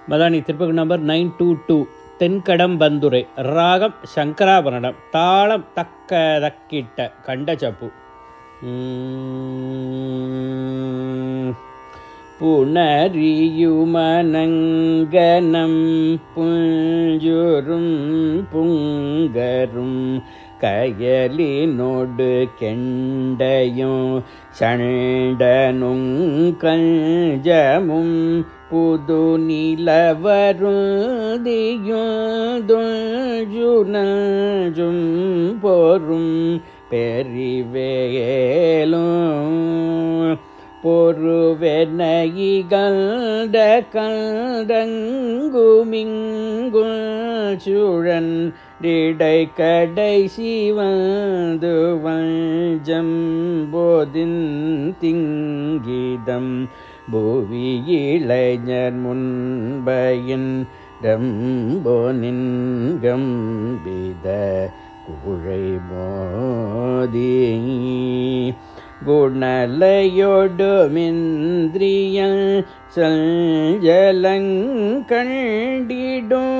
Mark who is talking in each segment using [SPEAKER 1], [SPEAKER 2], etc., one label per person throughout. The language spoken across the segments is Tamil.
[SPEAKER 1] Madani Tirupati number nine two two Thenkadambanthurai ராகம் சங்கராபரணம் தாளம் தக்க தக்கிட்ட கண்டச்சப்பு உம். புணரியுமனங்கனம் புஞ்சுரும் புங்கரும் கயலினோடு கெண்டையும் சண்டனும் கஞ்சமும் புது நிலவருதியும் போரும் பெரிவேலும் பொறுவெனைகண்ட கண்டங்குமிங்குள் சுழன் டிடை கடைசி வந்து வஞ்சம் போதின் திங்கிதம் புவி இளைஞர் முன்பையின் ரம்போனின் கம்பித குழை மோதி குணலையொடு மிந்திரியல் சஞ்சலங்கண்டிடும்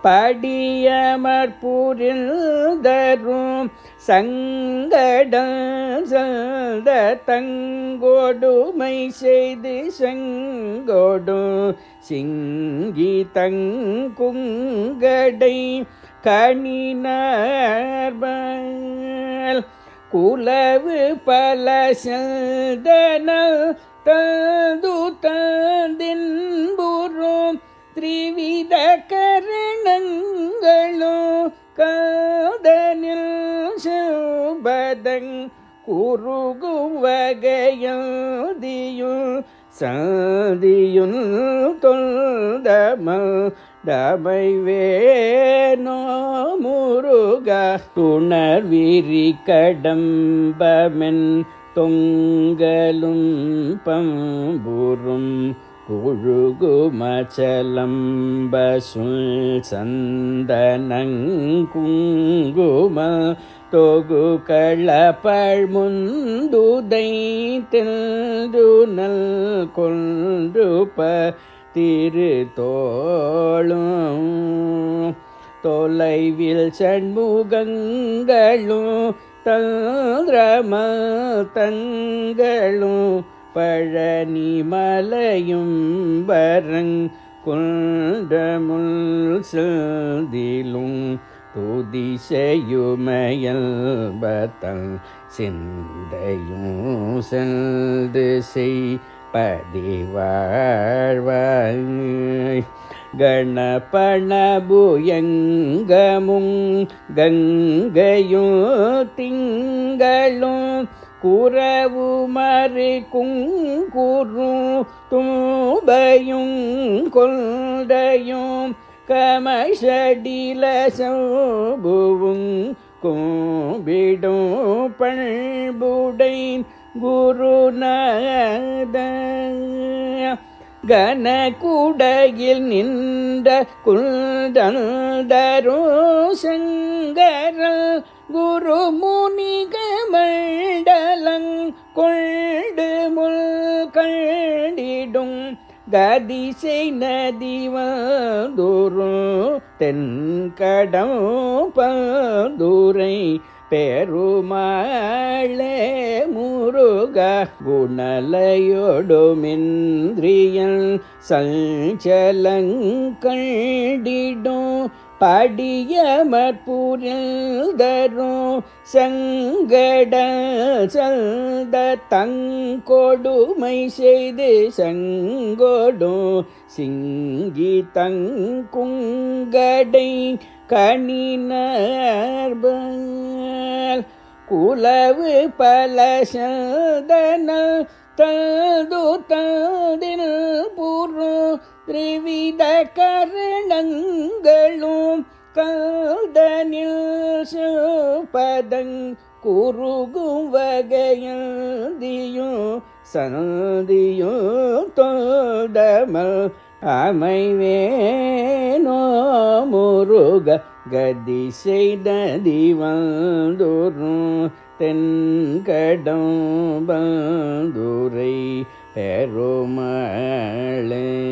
[SPEAKER 1] படியமற்புரிந்தரும் சங்கட சந்த தங்கொடுமை செய்து செங்கொடு சிங்கி தங்குங்கடை கணினார்பல் குலவு பல சந்தனல் தந்து தந்தின்புறும் த்ரிவித கரணங்களும் காதனில் சுபதங் குறுகும் வகையதியும் சதியுன் தொல்தமல் டமை வேணோ முருக துணர்விரி கடம்பமென் தொங்கலும் பம்புரும் குழுகுமச்சலம்பசுல் சந்தனங்குங்கும தொகு களப்பழ்முந்துதை தில்துனல் கொன்றுப திரு தோளும் தொலைவில் சண்முகங்களும் தந்திரம தங்களும் பழனி மலையும் வரங் குண்டமுள் செல்திலும் துதிசையுமையல்பத்தல் சிந்தையும் செல்து செய் பதிவாழ்வாய் கணபணபுயங்கமும் கங்கையும் திங்களும் குறவு மறு குங்குரும் தூபையும் கொண்டையும் கமஷடில சோபுவும் கோபிடும் பண்புடை குருநாத கனகுடையில் நின்ற குந்தரு சங்கர குருமுனிக மண்டலங் கொண்டு முள் கண்டிடும் கதிசை நதிவதுரு தென்கடம் பதுரை பெருமாளே முருக குணலையொடுமிந்திரியல் சஞ்சலங்கண்டிடும் படியமற்புரிந்தரும் சங்கட சந்த தங்கொடுமை செய்து சங்கொடும் சிங்கி தங்குங்கடை கணினார்பல் குலவு பல சந்தன தது ததில் புரு திரிவித கரணங்களும் காதனில் சுபதங் குறுகும் வகையந்தியும் சந்தியும் தோதமல் அமைவேனோ முருக கதி செய்த திவந்தோறும் தென்கடம் பந்துரை பெருமாளே